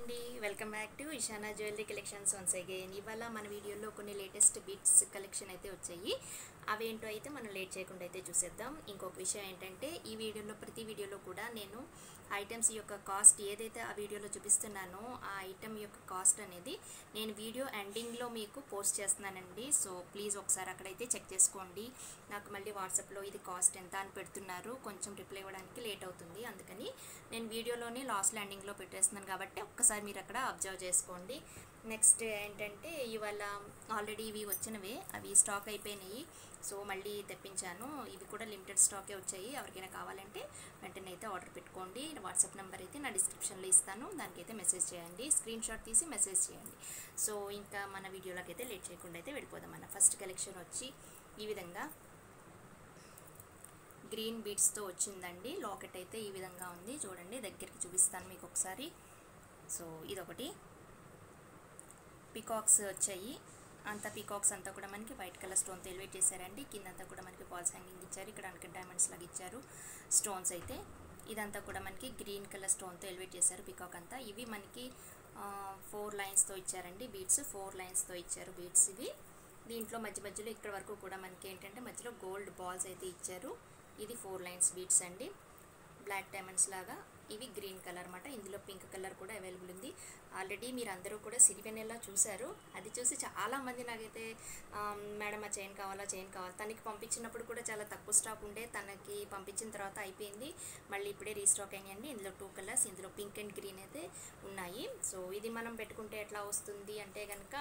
అండి welcome back to Ishana jewellery collections once again ఇవాళ మన వీడియోలో కొన్ని లేటెస్ట్ బిట్స్ కలెక్షన్ అయితే వచ్చాయి అవేంటో అయితే మనం లేట్ చేయకుండా అయితే చూసేద్దాం ఇంకొక విషయం ఏంటంటే ఈ వీడియోలో ప్రతి వీడియోలో కూడా నేను ఐటమ్స్ యొక్క కాస్ట్ ఏదైతే ఆ వీడియోలో చూపిస్తున్నానో ఆ ఐటమ్ యొక్క కాస్ట్ అనేది నేను వీడియో ఎండింగ్లో మీకు పోస్ట్ చేస్తున్నానండి సో ప్లీజ్ ఒకసారి అక్కడైతే చెక్ చేసుకోండి నాకు మళ్ళీ వాట్సాప్లో ఇది కాస్ట్ ఎంత అని పెడుతున్నారు కొంచెం రిప్లై ఇవ్వడానికి లేట్ అవుతుంది అందుకని నేను వీడియోలోనే లాస్ట్ ల్యాండింగ్లో పెట్టేస్తున్నాను కాబట్టి ఒక్కసారి మీరు అక్కడ అబ్జర్వ్ చేసుకోండి నెక్స్ట్ ఏంటంటే ఇవాళ ఆల్రెడీ ఇవి వచ్చినవే అవి స్టాక్ అయిపోయినాయి సో మళ్ళీ తెప్పించాను ఇవి కూడా లిమిటెడ్ స్టాకే వచ్చాయి ఎవరికైనా కావాలంటే వెంటనే అయితే ఆర్డర్ పెట్టుకోండి వాట్సాప్ నెంబర్ అయితే నా డిస్క్రిప్షన్లో ఇస్తాను దానికైతే మెసేజ్ చేయండి స్క్రీన్ షాట్ తీసి మెసేజ్ చేయండి సో ఇంకా మన వీడియోలోకి అయితే లేట్ చేయకుండా అయితే వెళ్ళిపోదాం మన ఫస్ట్ కలెక్షన్ వచ్చి ఈ విధంగా గ్రీన్ బీడ్స్తో వచ్చిందండి లాకెట్ అయితే ఈ విధంగా ఉంది చూడండి దగ్గరికి చూపిస్తాను మీకు ఒకసారి సో ఇదొకటి పికాక్స్ వచ్చాయి అంతా పికాక్స్ అంతా కూడా మనకి వైట్ కలర్ స్టోన్తో ఎలివేట్ చేశారండి కిందంతా కూడా మనకి పాల్స్ హ్యాంగింగ్ ఇచ్చారు ఇక్కడ మనకి డైమండ్స్ లాగా ఇచ్చారు స్టోన్స్ అయితే ఇదంతా కూడా మనకి గ్రీన్ కలర్ స్టోన్తో ఎలివేట్ చేశారు పికాక్ అంతా ఇవి మనకి ఫోర్ లైన్స్తో ఇచ్చారండి బీడ్స్ ఫోర్ లైన్స్తో ఇచ్చారు బీడ్స్ ఇవి దీంట్లో మధ్య మధ్యలో ఇక్కడ వరకు కూడా మనకి ఏంటంటే మధ్యలో గోల్డ్ బాల్స్ అయితే ఇచ్చారు ఇది ఫోర్ లైన్స్ బీడ్స్ అండి బ్లాక్ డైమండ్స్ లాగా ఇవి గ్రీన్ కలర్ అనమాట ఇందులో పింక్ కలర్ కూడా అవైలబుల్ ఉంది ఆల్రెడీ మీరు అందరూ కూడా సిరివెనెల్లా చూశారు అది చూసి చాలామంది నాకైతే మేడం ఆ చైన్ కావాలా చైన్ కావాలి తనకి పంపించినప్పుడు కూడా చాలా తక్కువ స్టాక్ ఉండే తనకి పంపించిన తర్వాత అయిపోయింది మళ్ళీ ఇప్పుడే రీస్టాక్ అయ్యండి ఇందులో టూ కలర్స్ ఇందులో పింక్ అండ్ గ్రీన్ అయితే ఉన్నాయి సో ఇది మనం పెట్టుకుంటే ఎట్లా వస్తుంది అంటే కనుక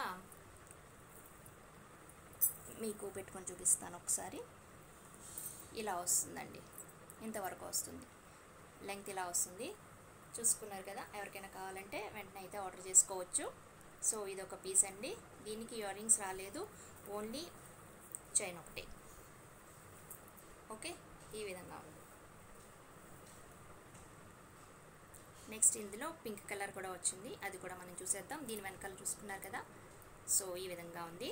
మీకు పెట్టుకొని చూపిస్తాను ఒకసారి ఇలా వస్తుందండి ఇంతవరకు వస్తుంది లెంగ్త్ ఇలా వస్తుంది చూసుకున్నారు కదా ఎవరికైనా కావాలంటే వెంటనే అయితే ఆర్డర్ చేసుకోవచ్చు సో ఇది ఒక పీస్ అండి దీనికి ఇయర్ రింగ్స్ రాలేదు ఓన్లీ చైన్ ఒకటి ఓకే ఈ విధంగా ఉంది నెక్స్ట్ ఇందులో పింక్ కలర్ కూడా వచ్చింది అది కూడా మనం చూసేద్దాం దీని వెనకాల చూసుకున్నారు కదా సో ఈ విధంగా ఉంది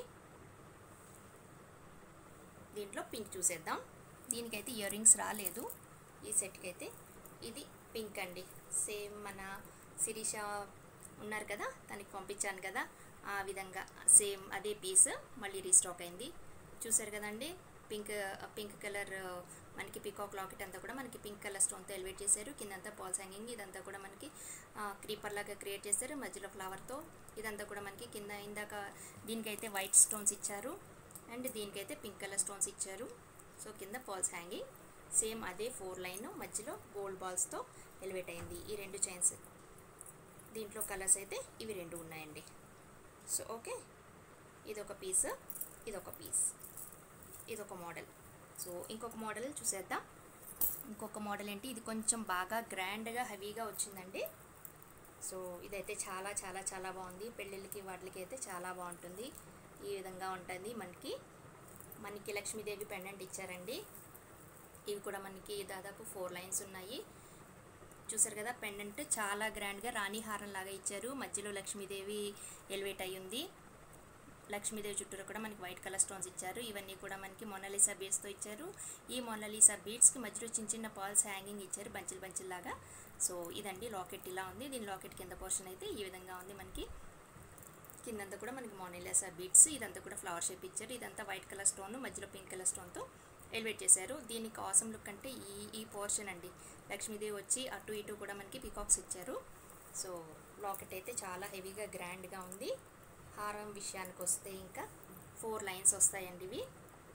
దీంట్లో పింక్ చూసేద్దాం దీనికైతే ఇయర్ రింగ్స్ రాలేదు ఈ సెట్కి అయితే ఇది పింక్ అండి సేమ్ మన శిరీష ఉన్నారు కదా తనకి పంపించాను కదా ఆ విధంగా సేమ్ అదే పీస్ మళ్ళీ రీస్టాక్ అయింది చూసారు కదండి పింక్ పింక్ కలర్ మనకి పికాక్ లాకెట్ అంతా కూడా మనకి పింక్ కలర్ స్టోన్తో ఎలివేట్ చేశారు కిందంతా పాల్స్ హ్యాంగింగ్ ఇదంతా కూడా మనకి క్రీపర్ లాగా క్రియేట్ చేశారు మధ్యలో ఫ్లవర్తో ఇదంతా కూడా మనకి కింద ఇందాక దీనికైతే వైట్ స్టోన్స్ ఇచ్చారు అండ్ దీనికైతే పింక్ కలర్ స్టోన్స్ ఇచ్చారు సో కింద పాల్స్ హ్యాంగింగ్ సేమ్ అదే ఫోర్ లైన్ మధ్యలో గోల్డ్ బాల్స్తో ఎలివేట్ అయింది ఈ రెండు చైన్స్ దీంట్లో కలర్స్ అయితే ఇవి రెండు ఉన్నాయండి సో ఓకే ఇదొక పీస్ ఇదొక పీస్ ఇదొక మోడల్ సో ఇంకొక మోడల్ చూసేద్దాం ఇంకొక మోడల్ ఏంటి ఇది కొంచెం బాగా గ్రాండ్గా హెవీగా వచ్చిందండి సో ఇదైతే చాలా చాలా చాలా బాగుంది పెళ్ళిళ్ళకి వాటికి అయితే చాలా బాగుంటుంది ఈ విధంగా ఉంటుంది మనకి మనకి లక్ష్మీదేవి పెండెంట్ ఇచ్చారండి ఇవి కూడా మనకి దాదాపు ఫోర్ లైన్స్ ఉన్నాయి చూసారు కదా పెండెంట్ చాలా గ్రాండ్గా రాణి హారం లాగా ఇచ్చారు మధ్యలో లక్ష్మీదేవి ఎలివేట్ అయి ఉంది లక్ష్మీదేవి చుట్టూరు కూడా మనకి వైట్ కలర్ స్టోన్స్ ఇచ్చారు ఇవన్నీ కూడా మనకి మొనాలిసా బీడ్స్తో ఇచ్చారు ఈ మొనాలిసా బీడ్స్కి మధ్యలో చిన్న చిన్న పాల్స్ హ్యాంగింగ్ ఇచ్చారు బంచిల్ బంచిల్ లాగా సో ఇదండి లాకెట్ ఇలా ఉంది దీని లాకెట్ కింద పోర్షన్ అయితే ఈ విధంగా ఉంది మనకి కిందంతా కూడా మనకి మోనెలాసా బీడ్స్ ఇదంతా కూడా ఫ్లవర్ షేప్ ఇచ్చారు ఇదంతా వైట్ కలర్ స్టోన్ మధ్యలో పింక్ కలర్ స్టోన్తో ఎలివేట్ చేశారు దీనికి ఆసం లుక్ అంటే ఈ ఈ పోర్షన్ అండి లక్ష్మీదేవి వచ్చి అటు ఇటు కూడా మనకి పికాక్స్ ఇచ్చారు సో లాకెట్ అయితే చాలా హెవీగా గ్రాండ్గా ఉంది హారం విషయానికి వస్తే ఇంకా ఫోర్ లైన్స్ వస్తాయండి ఇవి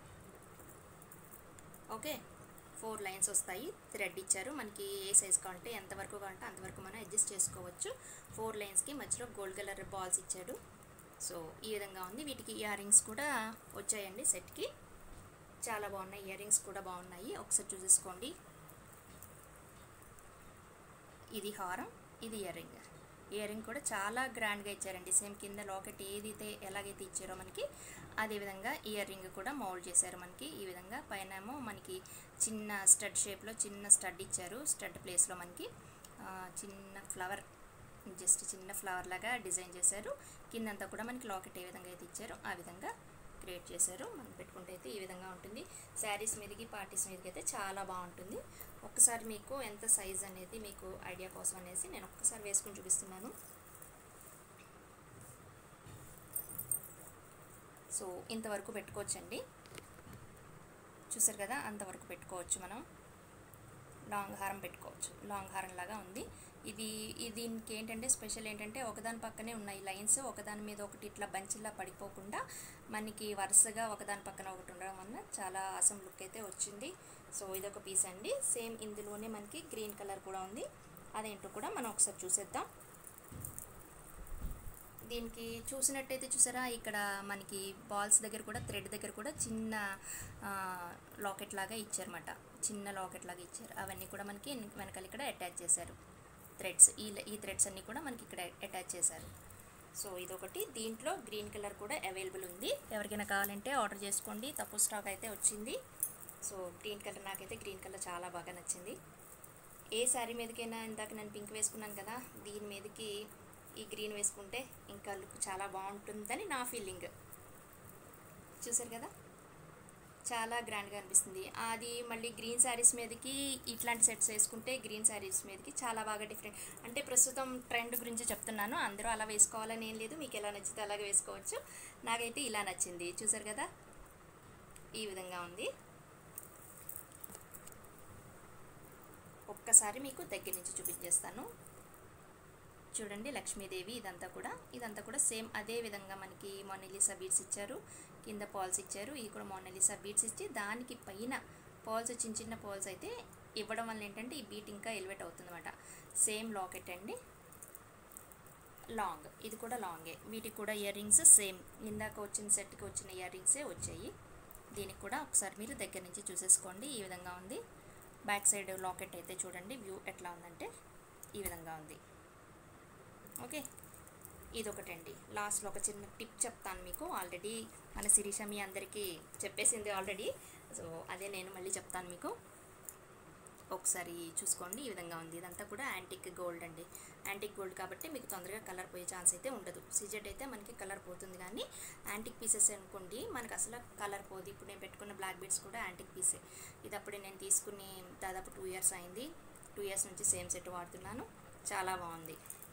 ఓకే ఫోర్ లైన్స్ వస్తాయి థ్రెడ్ ఇచ్చారు మనకి ఏ సైజ్ కావాలంటే ఎంతవరకు కావాలంటే అంతవరకు మనం అడ్జస్ట్ చేసుకోవచ్చు ఫోర్ లైన్స్కి మధ్యలో గోల్డ్ కలర్ బాల్స్ ఇచ్చాడు సో ఈ విధంగా ఉంది వీటికి ఇయర్ రింగ్స్ కూడా వచ్చాయండి సెట్కి చాలా బాగున్నాయి ఇయర్ రింగ్స్ కూడా బాగున్నాయి ఒకసారి చూసేసుకోండి ఇది హారం ఇది ఇయర్ రింగ్ ఇయర్ రింగ్ కూడా చాలా గ్రాండ్గా ఇచ్చారండి సేమ్ కింద లాకెట్ ఏదైతే ఎలాగైతే ఇచ్చారో మనకి అదేవిధంగా ఇయర్ రింగ్ కూడా మౌల్డ్ చేశారు మనకి ఈ విధంగా పైన ఏమో మనకి చిన్న స్టడ్ షేప్లో చిన్న స్టడ్ ఇచ్చారు స్టడ్ ప్లేస్లో మనకి చిన్న ఫ్లవర్ జస్ట్ చిన్న ఫ్లవర్ లాగా డిజైన్ చేశారు కిందంతా కూడా మనకి లాకెట్ ఏ విధంగా అయితే ఇచ్చారో ఆ విధంగా క్రియేట్ చేశారు మనం పెట్టుకుంటే అయితే ఈ విధంగా ఉంటుంది శారీస్ మీదకి పార్టీస్ మీదకి అయితే చాలా బాగుంటుంది ఒక్కసారి మీకు ఎంత సైజ్ అనేది మీకు ఐడియా కోసం అనేసి నేను ఒక్కసారి వేసుకుని చూపిస్తున్నాను సో ఇంతవరకు పెట్టుకోవచ్చండి చూసారు కదా అంతవరకు పెట్టుకోవచ్చు మనం లాంగ్ హారం పెట్టుకోవచ్చు లాంగ్ హారం లాగా ఉంది ఇది ఇది దీనికి ఏంటంటే స్పెషల్ ఏంటంటే ఒకదాని పక్కనే ఉన్నాయి లైన్స్ ఒకదాని మీద ఒకటి ఇట్లా బంచిలా పడిపోకుండా మనకి వరుసగా ఒకదాని పక్కన ఒకటి ఉండడం వల్ల చాలా ఆసం లుక్ అయితే వచ్చింది సో ఇదొక పీస్ అండి సేమ్ ఇందులోనే మనకి గ్రీన్ కలర్ కూడా ఉంది అదేంటో కూడా మనం ఒకసారి చూసేద్దాం దీనికి చూసినట్టయితే చూసారా ఇక్కడ మనకి బాల్స్ దగ్గర కూడా థ్రెడ్ దగ్గర కూడా చిన్న లాకెట్ లాగా ఇచ్చారన్నమాట చిన్న లాకెట్ లాగా ఇచ్చారు అవన్నీ కూడా మనకి వెనకాల ఇక్కడ అటాచ్ చేశారు థ్రెడ్స్ ఈ ఈ థ్రెడ్స్ అన్నీ కూడా మనకి ఇక్కడ అటాచ్ చేశారు సో ఇదొకటి దీంట్లో గ్రీన్ కలర్ కూడా అవైలబుల్ ఉంది ఎవరికైనా కావాలంటే ఆర్డర్ చేసుకోండి తక్కువ స్టాక్ అయితే వచ్చింది సో గ్రీన్ కలర్ నాకైతే గ్రీన్ కలర్ చాలా బాగా నచ్చింది ఏ శారీ మీదకైనా ఇందాక నేను పింక్ వేసుకున్నాను కదా దీని మీదకి ఈ గ్రీన్ వేసుకుంటే ఇంకా లుక్ చాలా బాగుంటుందని నా ఫీలింగ్ చూసారు కదా చాలా గ్రాండ్గా అనిపిస్తుంది అది మళ్ళీ గ్రీన్ శారీస్ మీదకి ఇట్లాంటి సెట్స్ వేసుకుంటే గ్రీన్ శారీస్ మీదకి చాలా బాగా డిఫరెంట్ అంటే ప్రస్తుతం ట్రెండ్ గురించి చెప్తున్నాను అందరూ అలా వేసుకోవాలని ఏం లేదు మీకు ఎలా నచ్చితే అలాగే వేసుకోవచ్చు నాకైతే ఇలా నచ్చింది చూసారు కదా ఈ విధంగా ఉంది ఒక్కసారి మీకు దగ్గర నుంచి చూపించేస్తాను చూడండి లక్ష్మీదేవి ఇదంతా కూడా ఇదంతా కూడా సేమ్ అదే విధంగా మనకి మొనలిసా బీడ్స్ ఇచ్చారు కింద పాల్స్ ఇచ్చారు ఇది కూడా మొనలిసా బీడ్స్ ఇచ్చి దానికి పైన పాల్స్ చిన్న చిన్న పాల్స్ అయితే ఇవ్వడం వల్ల ఏంటంటే ఈ బీట్ ఇంకా ఎలివేట్ అవుతుందన్నమాట సేమ్ లాకెట్ అండి లాంగ్ ఇది కూడా లాంగే వీటికి కూడా ఇయర్ రింగ్స్ సేమ్ ఇందాక వచ్చిన సెట్కి వచ్చిన ఇయర్ రింగ్సే వచ్చాయి దీనికి కూడా ఒకసారి మీరు దగ్గర నుంచి చూసేసుకోండి ఈ విధంగా ఉంది బ్యాక్ సైడ్ లాకెట్ అయితే చూడండి వ్యూ ఎట్లా ఉందంటే ఈ విధంగా ఉంది ఓకే ఇదొకటండి లాస్ట్లో ఒక చిన్న టిప్ చెప్తాను మీకు ఆల్రెడీ మన శిరీష మీ అందరికీ చెప్పేసింది ఆల్రెడీ సో అదే నేను మళ్ళీ చెప్తాను మీకు ఒకసారి చూసుకోండి ఈ విధంగా ఉంది ఇదంతా కూడా యాంటిక్ గోల్డ్ అండి యాంటిక్ గోల్డ్ కాబట్టి మీకు తొందరగా కలర్ పోయే ఛాన్స్ అయితే ఉండదు సిజెట్ అయితే మనకి కలర్ పోతుంది కానీ యాంటిక్ పీసెస్ అనుకోండి మనకు అసలు కలర్ పోదు ఇప్పుడు నేను పెట్టుకున్న బ్లాక్ బీడ్స్ కూడా యాంటిక్ పీసే ఇది అప్పుడే నేను తీసుకుని దాదాపు టూ ఇయర్స్ అయింది టూ ఇయర్స్ నుంచి సేమ్ సెట్ వాడుతున్నాను చాలా బాగుంది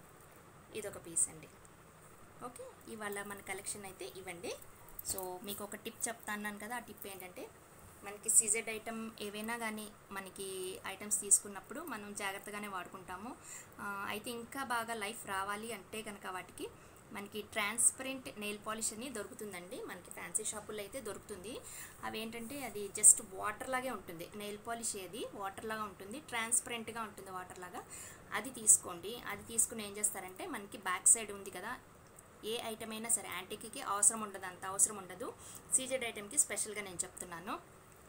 ఇదొక పీస్ అండి ఓకే ఇవాళ మన కలెక్షన్ అయితే ఇవ్వండి సో మీకు ఒక టిప్ చెప్తాను కదా ఆ టిప్ ఏంటంటే మనకి సీజెడ్ ఐటమ్ ఏవైనా కానీ మనకి ఐటమ్స్ తీసుకున్నప్పుడు మనం జాగ్రత్తగానే వాడుకుంటాము ఆ, అయితే ఇంకా బాగా లైఫ్ రావాలి అంటే కనుక వాటికి మనకి ట్రాన్స్పరెంట్ నెయిల్ పాలిష్ అని దొరుకుతుందండి మనకి ఫ్యాన్సీ షాపుల్లో అయితే దొరుకుతుంది అవేంటంటే అది జస్ట్ వాటర్ లాగే ఉంటుంది నెయిల్ పాలిష్ ఏది వాటర్ లాగా ఉంటుంది ట్రాన్స్పరెంట్గా ఉంటుంది వాటర్ లాగా అది తీసుకోండి అది తీసుకుని ఏం చేస్తారంటే మనకి బ్యాక్ సైడ్ ఉంది కదా ఏ ఐటమ్ అయినా సరే యాంటిక్కి అవసరం ఉండదు అంత అవసరం ఉండదు సీజెడ్ ఐటెంకి స్పెషల్గా నేను చెప్తున్నాను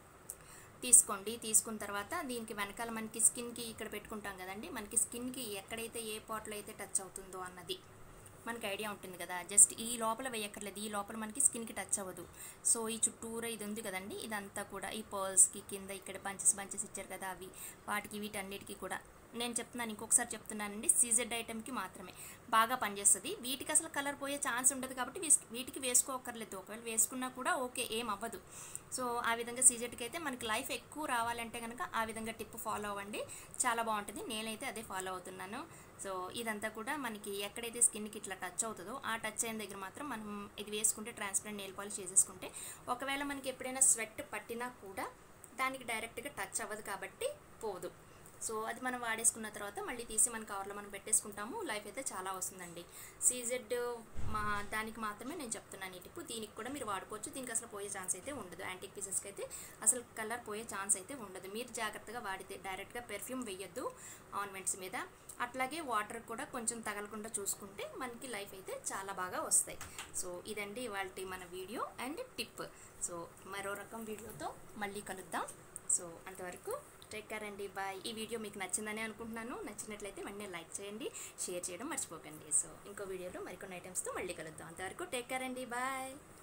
తీసుకోండి తీసుకున్న తర్వాత దీనికి వెనకాల మనకి స్కిన్కి ఇక్కడ పెట్టుకుంటాం కదండి మనకి స్కిన్కి ఎక్కడైతే ఏ పార్ట్లో అయితే టచ్ అవుతుందో అన్నది మనకి ఐడియా ఉంటుంది కదా జస్ట్ ఈ లోపల వేయక్కర్లేదు ఈ లోపల మనకి స్కిన్కి టచ్ అవ్వదు సో ఈ చుట్టూరా ఇది ఉంది కదండి ఇదంతా కూడా ఈ పర్ల్స్కి కింద ఇక్కడ బంచెస్ బంచెస్ ఇచ్చారు కదా అవి వాటికి వీటన్నిటికీ కూడా నేను చెప్తున్నాను ఇంకొకసారి చెప్తున్నానండి సీజెడ్ ఐటెంకి మాత్రమే బాగా పనిచేస్తుంది వీటికి అసలు కలర్ పోయే ఛాన్స్ ఉండదు కాబట్టి వీస్- వీటికి వేసుకోకర్లేదు ఒకవేళ వేసుకున్నా కూడా ఓకే ఏం అవ్వదు సో ఆ విధంగా సీజెడ్కి అయితే మనకి లైఫ్ ఎక్కువ రావాలంటే కనుక ఆ విధంగా టిప్ ఫాలో అవ్వండి చాలా బాగుంటుంది నేనైతే అదే ఫాలో అవుతున్నాను సో ఇదంతా కూడా మనకి ఎక్కడైతే స్కిన్కి ఇట్లా టచ్ అవుతుందో ఆ టచ్ అయిన దగ్గర మాత్రం మనం ఇది వేసుకుంటే ట్రాన్స్పరెంట్ నెయిల్ పాలిష్ చేసేసుకుంటే ఒకవేళ మనకి ఎప్పుడైనా స్వెట్ పట్టినా కూడా దానికి డైరెక్ట్గా టచ్ అవ్వదు కాబట్టి పోదు సో అది మనం వాడేసుకున్న తర్వాత మళ్ళీ తీసి మన కవర్లో మనం పెట్టేసుకుంటాము లైఫ్ అయితే చాలా వస్తుందండి సీజెడ్ మా దానికి మాత్రమే నేను చెప్తున్నాను ఈ టిప్పు దీనికి కూడా మీరు వాడుకోవచ్చు దీనికి అసలు పోయే ఛాన్స్ అయితే ఉండదు యాంటిక్ పీసెస్కి అయితే అసలు కలర్ పోయే ఛాన్స్ అయితే ఉండదు మీరు జాగ్రత్తగా వాడితే డైరెక్ట్గా పెర్ఫ్యూమ్ వేయొద్దు ఆర్నమెంట్స్ మీద అట్లాగే వాటర్ కూడా కొంచెం తగలకుండా చూసుకుంటే మనకి లైఫ్ అయితే చాలా బాగా వస్తాయి సో ఇదండి ఇవాళ మన వీడియో అండ్ టిప్ సో మరో రకం వీడియోతో మళ్ళీ కలుద్దాం సో అంతవరకు టేక్ కేర్ అండి బాయ్ ఈ వీడియో మీకు నచ్చిందని అనుకుంటున్నాను నచ్చినట్లయితే వెంటనే లైక్ చేయండి షేర్ చేయడం మర్చిపోకండి సో ఇంకో వీడియోలో మరికొన్ని ఐటమ్స్తో మళ్ళీ కలుద్దాం అంతవరకు టేక్ కేర్ అండి బాయ్